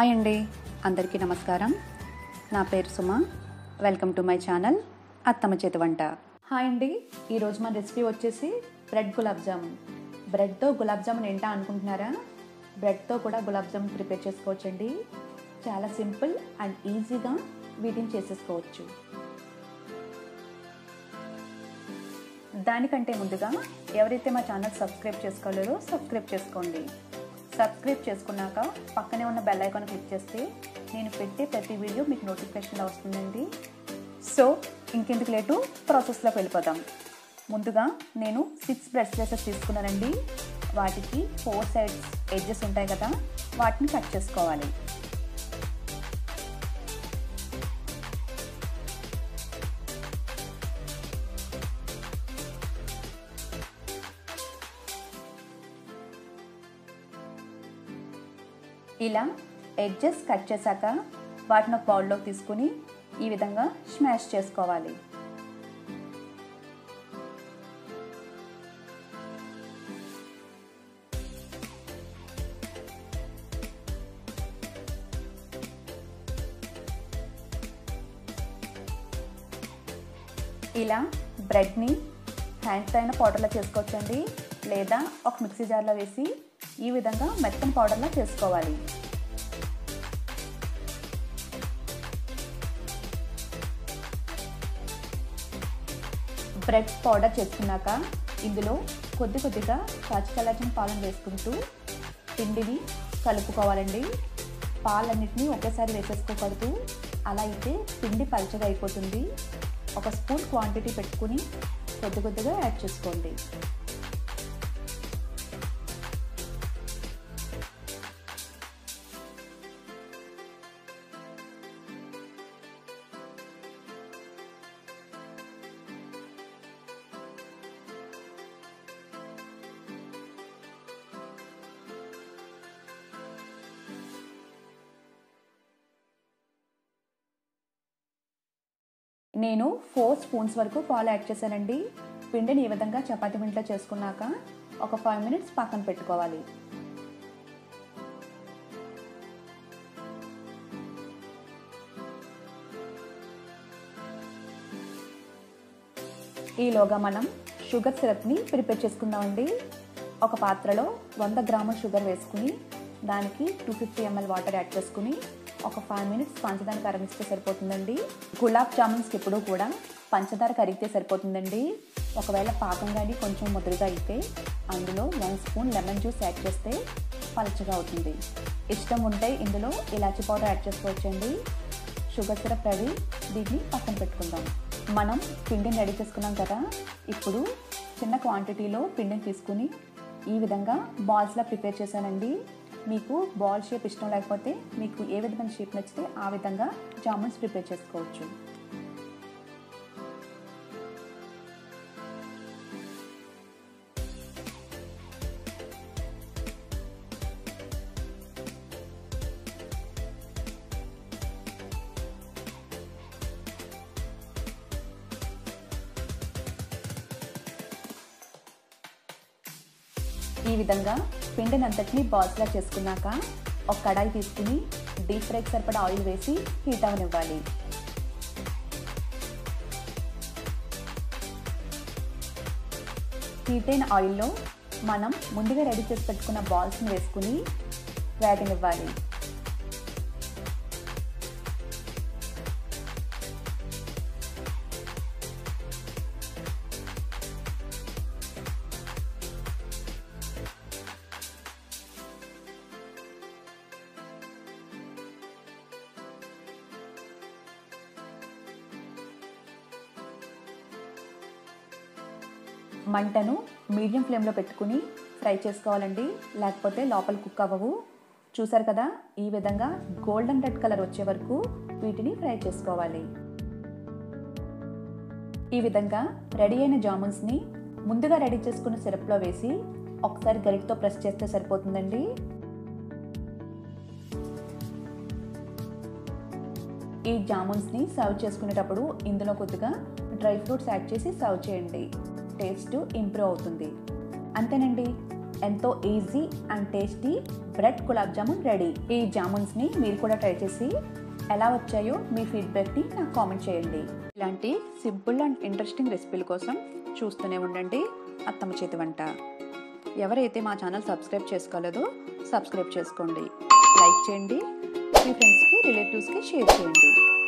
hi అండి అందరికీ నమస్కారం నా పేరు Suma welcome to my channel అత్తమ్మ చేతి వంట హాయ్ అండి ఈరోజు మన రెసిపీ వచ్చేసి బ్రెడ్ గులాబ్ జామున్ బ్రెడ్తో గులాబ్ జామున్ ఏంటా అనుకుంటున్నారా బ్రెడ్తో కూడా గులాబ్ జామున్ ప్రిపేర్ చేసుకోవచ్చండి చాలా సింపుల్ అండ్ ఈజీగా వీటిని చేసేసుకోవచ్చు దానికంటే ముందుగా ఎవరైతే మా ఛానల్ సబ్స్క్రైబ్ చేసుకోలేరో సబ్స్క్రైబ్ చేసుకోండి సబ్స్క్రైబ్ చేసుకున్నాక పక్కనే ఉన్న బెల్ ఐకాన్ క్లిక్ చేస్తే నేను పెట్టే ప్రతి వీడియో మీకు నోటిఫికేషన్లో వస్తుందండి సో ఇంకెందుకు లేటు ప్రాసెస్లోకి వెళ్ళిపోదాం ముందుగా నేను సిక్స్ బ్రెడ్ స్లైసెస్ తీసుకున్నానండి వాటికి ఫోర్ సైడ్స్ ఎడ్జెస్ ఉంటాయి కదా వాటిని కట్ చేసుకోవాలి ఇలా ఎడ్జెస్ కట్ చేశాక వాటిని ఒక బౌల్లోకి తీసుకుని ఈ విధంగా స్మాష్ చేసుకోవాలి ఇలా బ్రెడ్ని హ్యాండ్స్ అయిన పౌడర్లో చేసుకోవచ్చండి లేదా ఒక మిక్సీ జార్లో వేసి ఈ విధంగా మెత్తని పౌడర్లా చేసుకోవాలి బ్రెడ్ పౌడర్ చేసుకున్నాక ఇందులో కొద్ది కొద్దిగా కాచి చల్లార్చిన పాలను వేసుకుంటూ పిండిని కలుపుకోవాలండి పాలన్నిటిని ఒకేసారి వేసేసుకోకూడదు అలా అయితే పిండి పల్చగా అయిపోతుంది ఒక స్పూన్ క్వాంటిటీ పెట్టుకుని కొద్ది కొద్దిగా యాడ్ చేసుకోండి నేను ఫోర్ స్పూన్స్ వరకు పాలు యాడ్ చేశానండి పిండిని ఈ విధంగా చపాతీ పిండిలో చేసుకున్నాక ఒక ఫైవ్ మినిట్స్ పక్కన పెట్టుకోవాలి ఈలోగా మనం షుగర్ సిరప్ని ప్రిపేర్ చేసుకుందామండి ఒక పాత్రలో వంద గ్రాముల షుగర్ వేసుకుని దానికి two fifty ML water add చేసుకుని ఒక ఫైవ్ మినిట్స్ పంచదార కరిగిస్తే సరిపోతుందండి గులాబ్ జామున్స్కి ఎప్పుడూ కూడా పంచదార కరిగితే సరిపోతుందండి ఒకవేళ పాకం కానీ కొంచెం ముదురుగా అయితే అందులో one spoon lemon juice add చేస్తే పలచగా అవుతుంది ఇష్టం ఉంటే ఇందులో ఇలాచీ పౌడర్ యాడ్ చేసుకోవచ్చండి షుగర్ సిరప్ రెడీ దీన్ని పక్కన పెట్టుకుందాం మనం పిండిని రెడీ చేసుకున్నాం కదా ఇప్పుడు చిన్న క్వాంటిటీలో పిండిని తీసుకుని ఈ విధంగా బాల్స్లా ప్రిపేర్ చేశానండి మీకు బాల్ షేప్ ఇష్టం లేకపోతే మీకు ఏ విధమైన షేప్ నచ్చితే ఆ విధంగా జామున్స్ ప్రిపేర్ చేసుకోవచ్చు ఈ విధంగా పిండిని అంతటిని బాల్స్లా చేసుకున్నాక ఒక కడాయి తీసుకుని డీప్ ఫ్రైకి సరిపడా ఆయిల్ వేసి హీట్ అవనివ్వాలి హీట్ అయిన ఆయిల్లో మనం ముందుగా రెడీ చేసి పెట్టుకున్న బాల్స్ని వేసుకుని వేగనివ్వాలి మంటను మీడియం ఫ్లేమ్లో పెట్టుకుని ఫ్రై చేసుకోవాలండి లేకపోతే లోపల కుక్ అవ్వవు చూసారు కదా ఈ విధంగా గోల్డెన్ రెడ్ కలర్ వచ్చే వరకు వీటిని ఫ్రై చేసుకోవాలి ఈ విధంగా రెడీ అయిన జామున్స్ని ముందుగా రెడీ చేసుకున్న సిరప్లో వేసి ఒకసారి గరిటతో ప్రెస్ చేస్తే సరిపోతుందండి ఈ జామున్స్ని సర్వ్ చేసుకునేటప్పుడు ఇందులో కొద్దిగా డ్రై ఫ్రూట్స్ యాడ్ చేసి సర్వ్ చేయండి టేస్ట్ ఇంప్రూవ్ అవుతుంది అంతేనండి ఎంతో easy and tasty bread gulab jamun ready ఈ జామున్స్ని మీరు కూడా ట్రై చేసి ఎలా వచ్చాయో మీ ఫీడ్బ్యాక్ని నాకు కామెంట్ చేయండి ఇలాంటి సింపుల్ అండ్ ఇంట్రెస్టింగ్ రెసిపీల కోసం చూస్తూనే ఉండండి అత్తమ్మ చేతి వంట ఎవరైతే మా ఛానల్ సబ్స్క్రైబ్ చేసుకోలేదో సబ్స్క్రైబ్ చేసుకోండి లైక్ చేయండి మీ ఫ్రెండ్స్కి రిలేటివ్స్కి షేర్ చేయండి